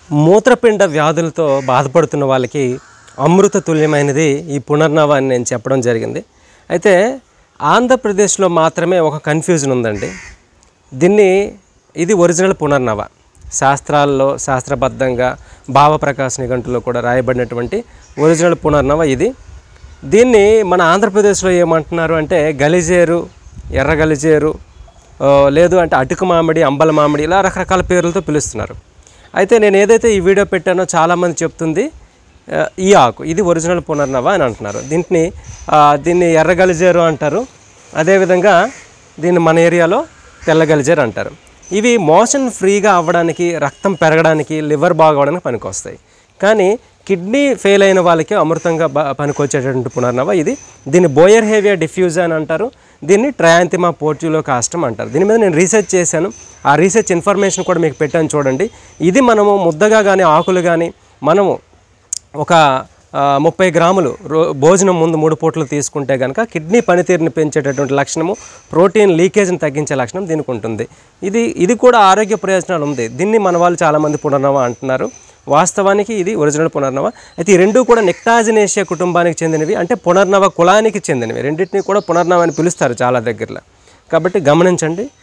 మూత్రపిండ వ్యాధులతో బాధపడుతున్న వాళ్ళకి అమృత తుల్యమైనది ఈ పునర్నవ అని నేను చెప్పడం జరిగింది అయితే ఆంధ్రప్రదేశ్లో మాత్రమే ఒక కన్ఫ్యూజన్ ఉందండి దీన్ని ఇది ఒరిజినల్ పునర్నవ శాస్త్రాల్లో శాస్త్రబద్ధంగా భావప్రకాశ నిఘంటులో కూడా రాయబడినటువంటి ఒరిజినల్ పునర్నవ ఇది దీన్ని మన ఆంధ్రప్రదేశ్లో ఏమంటున్నారు అంటే గలిజేరు ఎర్ర గలిజేరు ఆ, లేదు అంటే అటుకు మామిడి అంబల మామిడి ఇలా రకరకాల పేర్లతో పిలుస్తున్నారు అయితే నేను ఏదైతే ఈ వీడియో పెట్టానో చాలామంది చెప్తుంది ఆ, ఈ ఆకు ఇది ఒరిజినల్ పునర్నవ అని అంటున్నారు దీంట్ని ఆ, దీన్ని ఎర్ర గలిజేరు అంటారు అదేవిధంగా దీన్ని మన ఏరియాలో తెల్ల గలిజేరు అంటారు ఇవి మోషన్ ఫ్రీగా అవ్వడానికి రక్తం పెరగడానికి లివర్ బాగవడానికి పనికొస్తాయి కానీ కిడ్నీ ఫెయిల్ అయిన వాళ్ళకి అమృతంగా బ పనికొచ్చేటటువంటి పునర్నవ ఇది దీన్ని బోయర్ హేవియా డిఫ్యూజ్ అని అంటారు దీన్ని ట్రయాంతిమా పోర్ట్యులో కాస్టమ్ అంటారు దీని మీద నేను రీసెర్చ్ చేశాను ఆ రీసెర్చ్ ఇన్ఫర్మేషన్ కూడా మీకు పెట్టాను చూడండి ఇది మనము ముద్దగా కానీ ఆకులు కానీ మనము ఒక ఆ, ముప్పై గ్రాములు రో భోజనం ముందు మూడు పూటలు తీసుకుంటే కనుక కిడ్నీ పనితీరుని పెంచేటటువంటి లక్షణము ప్రోటీన్ లీకేజ్ని తగ్గించే లక్షణం దీనికి ఉంటుంది ఇది ఇది కూడా ఆరోగ్య ప్రయోజనాలు ఉంది దీన్ని మన వాళ్ళు చాలామంది పునర్నవ అంటున్నారు వాస్తవానికి ఇది ఒరిజినల్ పునర్నవ అయితే ఈ రెండు కూడా నెక్టాజినేషియా కుటుంబానికి చెందినవి అంటే పునర్నవ కులానికి చెందినవి రెండింటిని కూడా పునర్నవ అని పిలుస్తారు చాలా దగ్గరలో కాబట్టి గమనించండి